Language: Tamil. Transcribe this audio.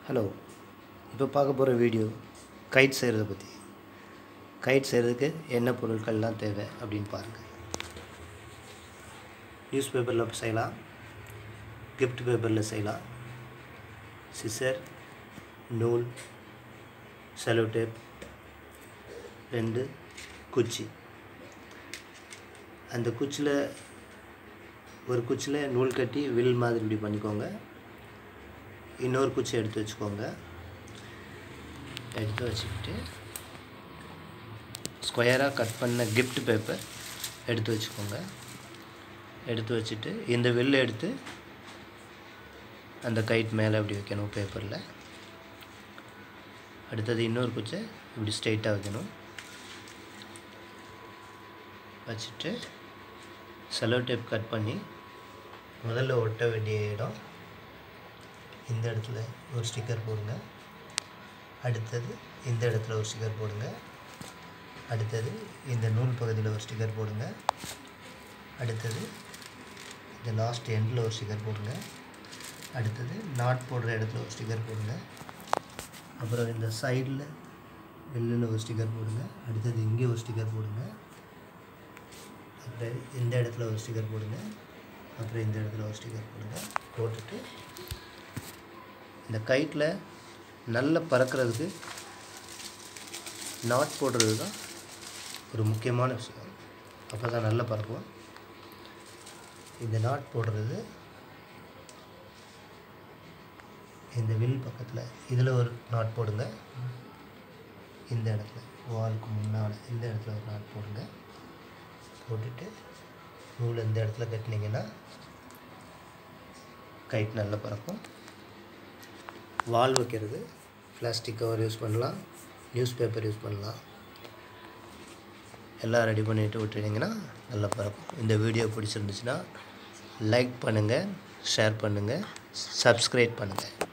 ஹலோ இப்போ பார்க்க போகிற வீடியோ கைட் செய்கிறத பற்றி கைட் செய்கிறதுக்கு என்ன பொருட்கள்லாம் தேவை அப்படின்னு பாருங்கள் நியூஸ் பேப்பரில் செய்யலாம் கிஃப்ட் பேப்பரில் செய்யலாம் சிசர் நூல் செலோ டேப் ரெண்டு குச்சி அந்த குச்சியில் ஒரு குச்சியில் நூல் கட்டி வில் மாதிரி இப்படி பண்ணிக்கோங்க இன்னொரு குச்சி எடுத்து வச்சுக்கோங்க எடுத்து வச்சுக்கிட்டு ஸ்கொயராக கட் பண்ண கிஃப்ட் பேப்பர் எடுத்து வச்சுக்கோங்க எடுத்து வச்சுட்டு இந்த வில்லை எடுத்து அந்த கைட் மேலே அப்படி வைக்கணும் பேப்பரில் அடுத்தது இன்னொரு குச்சை இப்படி ஸ்ட்ரைட்டாக வைக்கணும் வச்சுட்டு செலோ டேப் கட் பண்ணி முதல்ல ஒட்ட வேண்டிய இடம் இந்த இடத்துல ஒரு ஸ்டிக்கர் போடுங்க அடுத்தது இந்த இடத்துல ஒரு ஸ்டிக்கர் போடுங்க அடுத்தது இந்த நூல் பகுதியில் ஒரு ஸ்டிக்கர் போடுங்க அடுத்தது இந்த லாஸ்ட் எண்டில் ஒரு ஸ்டிக்கர் போடுங்க அடுத்தது நாட் போடுற இடத்துல ஒரு ஸ்டிக்கர் போடுங்க அப்புறம் இந்த சைடில் வெளியில் ஒரு ஸ்டிக்கர் போடுங்க அடுத்தது இங்கே ஒரு ஸ்டிக்கர் போடுங்க அப்புறம் இந்த இடத்துல ஒரு ஸ்டிக்கர் போடுங்க அப்புறம் இந்த இடத்துல ஒரு ஸ்டிக்கர் போடுங்க போட்டுட்டு இந்த கைட்டில் நல்லா பறக்கிறதுக்கு நாட் போடுறது தான் ஒரு முக்கியமான விஷயம் அப்போ தான் நல்லா பறக்கும் இந்த நாட் போடுறது இந்த வில் பக்கத்தில் இதில் ஒரு நாட் போடுங்க இந்த இடத்துல வாலுக்கு முன்னால் இந்த இடத்துல ஒரு நாட் போடுங்க போட்டுட்டு நூல் இந்த இடத்துல கட்டினீங்கன்னா கைட் நல்லா பறக்கும் வால் வைக்கிறது பிளாஸ்டிக் கவர் யூஸ் பண்ணலாம் நியூஸ் பேப்பர் யூஸ் பண்ணலாம் எல்லாம் ரெடி பண்ணிவிட்டு விட்டுட்டிங்கன்னா நல்லா பறக்கும் இந்த வீடியோ பிடிச்சிருந்துச்சுன்னா லைக் பண்ணுங்கள் ஷேர் பண்ணுங்கள் சப்ஸ்கிரைப் பண்ணுங்கள்